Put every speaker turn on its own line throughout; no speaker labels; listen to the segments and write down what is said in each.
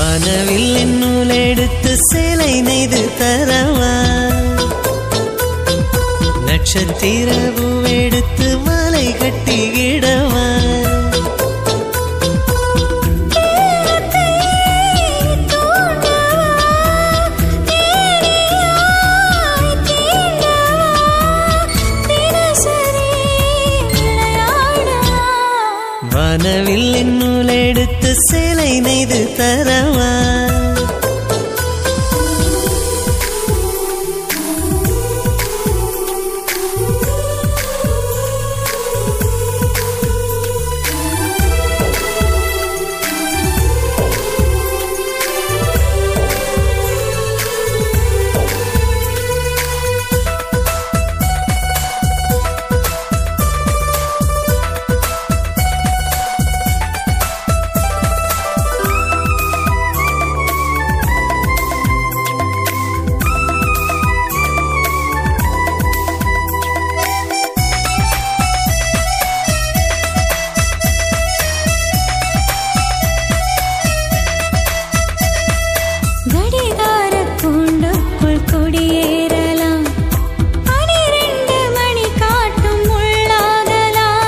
வானவில் நூல் எடுத்து சேலை நெய்து தரவா நட்சத்திர பூவெடுத்து மாலை கட்டிக்கிடவா வானவில் நூல் எடுத்து சேலை நெய்து தரவா
கடிகார கூண்டுக்குள் குடியேறலாம் பனிரெண்டு மணி காட்டும் உள்ளாகலாம்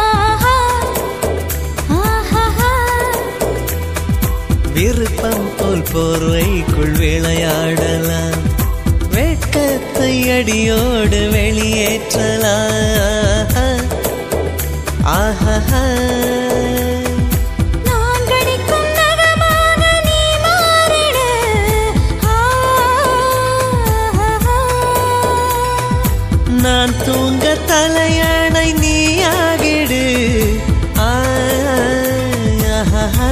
ஆஹாஹா
விருப்பம் போல் போர்வைக்குள் விளையாடலாம் வெட்கத்தை அடியோடு வெளியேற்றலாம் ஆஹா
நான் கடிக்கும் நகமாக நீ மாறிடு ஆஹாஹா
நான் தூங்க தலையணை நீயாகிடு ஆஹா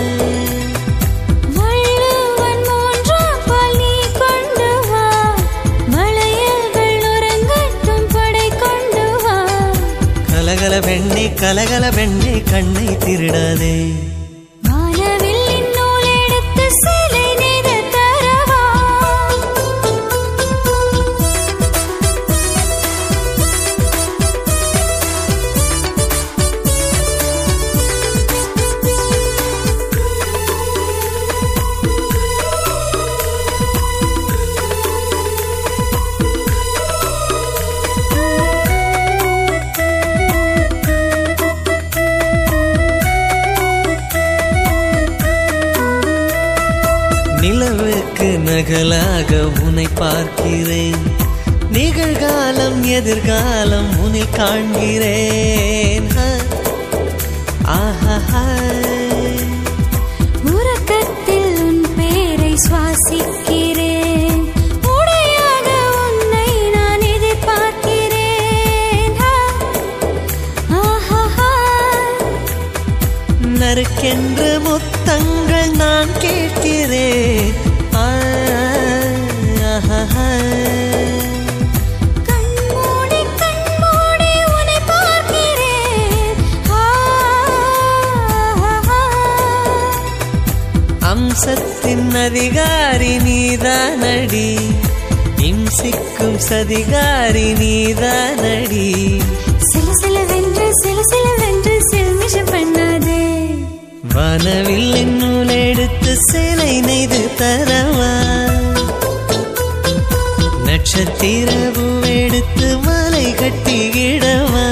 வள்ளுவன் மூன்றாம் பால் நீ கொண்டு வா வளையல்கள் உறங்கட்டும் படை கொண்டு வா
கலகல பெண்ணே கலகல பெண்ணே கண்ணை திருடாதே
வானவில்லின் நூல் எடுத்து சிலை நெய்து தரவா
நிலவுக்கு நகலாக உன்னை பார்க்கிறேன் நிகழ்காலம் எதிர்காலம் உன்னை காண்கிறேன் ஹ. ஆஹாஹா.
உறக்கத்தில் உன் பேரை சுவாசிக்கிறேன் உடையாக உன்னை நான் எதிர்பார்க்கிறேன் ஆ. ஆஹாஹா
நறுக்கென்று முத்தங்கள் நான் கேட்கிறேன் ஆ, ஆஹாஹா.
கண்மூடி கண்மூடி உன்னை பார்க்கிறேன் ஆஹாஹா
அம்சத்தின் அதிகாரி நீதானடி இம்சிக்கும் சதிகாரி நீதானடி
சில சில வென்று சில சில வென்று சில்மிஷம் பண்ணாதே
வானவில் நூல் எடுத்து சேலை நெய்து தரவா நட்சத்திர பூவெடுத்து மாலை கட்டிக்கிடவா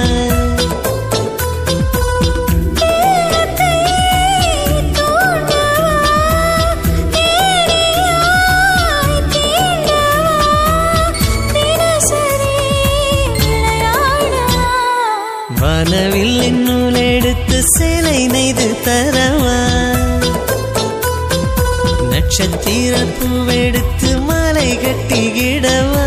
நேரத்தை தூண்டவா நேரியாய் தீண்டவா தினசரி விளையாடவா
வானவில் நூல் எடுத்து சேலை நெய்து தரவா நட்சத்திர பூவெடுத்து மாலை கட்டிக்கிடவா